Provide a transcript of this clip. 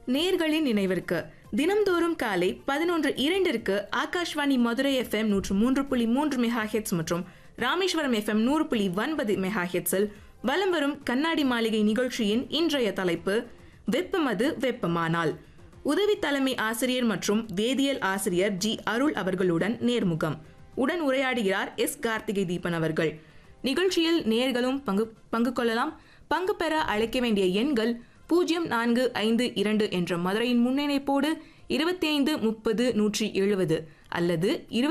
நேர்களின் நினைவிற்கு தினம்தோறும் காலை பதினொன்று இரண்டிற்கு ஆகாஷ்வாணி மதுரை எஃப்எம் நூற்று மூன்று புள்ளி மூன்று மெகா ஹெட்ஸ் மற்றும் ராமேஸ்வரம் எஃப்எம் நூறு புள்ளி ஒன்பது மெகா ஹெட்ஸில் வலம் வரும் கண்ணாடி மாளிகை நிகழ்ச்சியின் இன்றைய தலைப்பு வெப்பமது வெப்பமானால் உதவி தலைமை ஆசிரியர் மற்றும் வேதியியல் ஆசிரியர் ஜி அருள் அவர்களுடன் நேர்முகம் உடன் உரையாடுகிறார் எஸ் கார்த்திகை தீபன் அவர்கள் நிகழ்ச்சியில் நேர்களும் பங்கு பங்கு கொள்ளலாம் பங்கு பெற அழைக்க வேண்டிய எண்கள் பூஜ்ஜியம் நான்கு ஐந்து இரண்டு என்ற மதுரையின் முன்னிணைப்போடு இருபத்தி ஐந்து முப்பது நூற்றி எழுபது அல்லது